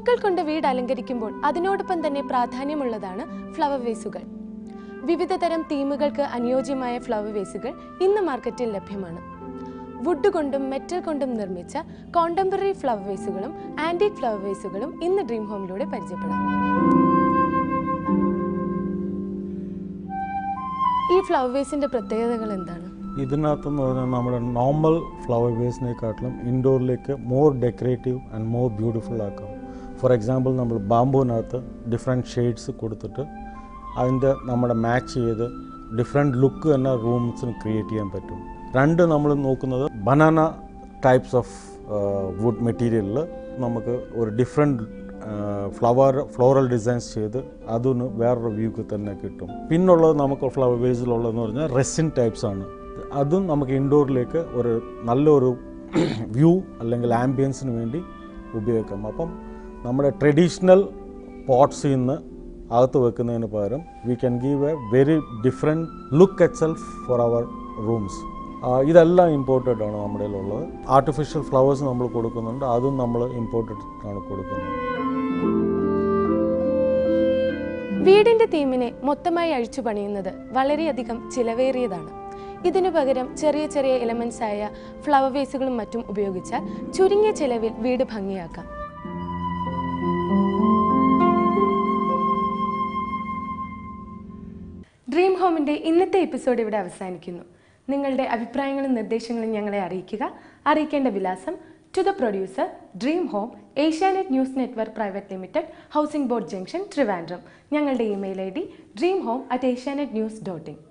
പൂക്കൾ കൊണ്ട് വീട് അലങ്കരിക്കുമ്പോൾ അതിനോടൊപ്പം തന്നെ പ്രാധാന്യമുള്ളതാണ് ഫ്ലവർ വേസുകൾ വിവിധ തരം തീമുകൾക്ക് അനുയോജ്യമായ ഫ്ലവർ വേസുകൾ ഇന്ന് മാർക്കറ്റിൽ ലഭ്യമാണ് വുഡ് കൊണ്ടും മെറ്റൽ കൊണ്ടും നിർമ്മിച്ച കോണ്ടംപററി ഫ്ലവർ വേസുകളും ആന്റിക് ഫ്ലവർ വേസുകളും ഇന്ന് ഡ്രീം ഹോമിലൂടെ പരിചയപ്പെടാം ഈ ഫ്ലവർ വേസിന്റെ പ്രത്യേകതകൾ എന്താണ് ഇതിനകത്തെന്ന് പറഞ്ഞാൽ നമ്മുടെ നോർമൽ ഫ്ലവർ വേസിനെക്കാട്ടിലും ഇൻഡോറിലേക്ക് more decorative and more beautiful ആക്കാം ഫോർ എക്സാമ്പിൾ നമ്മൾ ബാമ്പുവിനകത്ത് ഡിഫറെൻറ്റ് ഷെയ്ഡ്സ് കൊടുത്തിട്ട് അതിൻ്റെ നമ്മുടെ മാച്ച് ചെയ്ത് ഡിഫറെൻറ്റ് ലുക്ക് തന്നെ റൂംസിന് ക്രിയേറ്റ് ചെയ്യാൻ പറ്റും രണ്ട് നമ്മൾ നോക്കുന്നത് ബനാന ടൈപ്സ് ഓഫ് വുഡ് മെറ്റീരിയലിൽ നമുക്ക് ഒരു ഡിഫറെൻറ്റ് ഫ്ലവർ ഫ്ലോറൽ ഡിസൈൻസ് ചെയ്ത് അതിന് വേറൊരു വ്യൂക്ക് തന്നെ കിട്ടും പിന്നുള്ളത് നമുക്ക് ഫ്ലവർ വേസിലുള്ളതെന്ന് പറഞ്ഞാൽ റെസിൻ ടൈപ്സ് ആണ് അതും നമുക്ക് ഇൻഡോറിലേക്ക് ഒരു നല്ലൊരു വ്യൂ അല്ലെങ്കിൽ ആംബിയൻസിന് വേണ്ടി ഉപയോഗിക്കാം അപ്പം നമ്മുടെ ട്രഡീഷണൽ പോട്ട്സിൽ നിന്ന് അകത്ത് വെക്കുന്നതിന് പകരം we can give a very different look itself for our rooms ഇതെല്ലാം ഇമ്പോർട്ടഡ് ആണ് നമ്മുടെ ഉള്ളത് ആർട്ടിഫിഷ്യൽ ഫ്ലവേഴ്സ് നമ്മൾ കൊടുക്കുന്നുണ്ട് അതും നമ്മൾ ഇമ്പോർട്ടഡ് ആണ് കൊടുക്കുന്നത് വീടിന്റെ തീമിനെ മൊത്തമായി അഴിച്ചു പണിയുന്നത് വളരെയധികം ചിലവേറിയതാണ് ഇതിനു പകരം ചെറിയ ചെറിയ എലമെന്റ്സ് ആയ ഫ്ലവർ വേസുകളും മറ്റും ഉപയോഗിച്ചാൽ ചുരുങ്ങിയ ചെലവിൽ വീട് ഭംഗിയാക്കാം ഡ്രീം ഹോമിന്റെ ഇന്നത്തെ എപ്പിസോഡ് ഇവിടെ അവസാനിക്കുന്നു നിങ്ങളുടെ അഭിപ്രായങ്ങളും നിർദ്ദേശങ്ങളും ഞങ്ങളെ അറിയിക്കുക അറിയിക്കേണ്ട വിലാസം to the producer dream home Asianet news network private limited housing board junction Trivandrum ഞങ്ങളുടെ email I D dream home at Asianet news dot in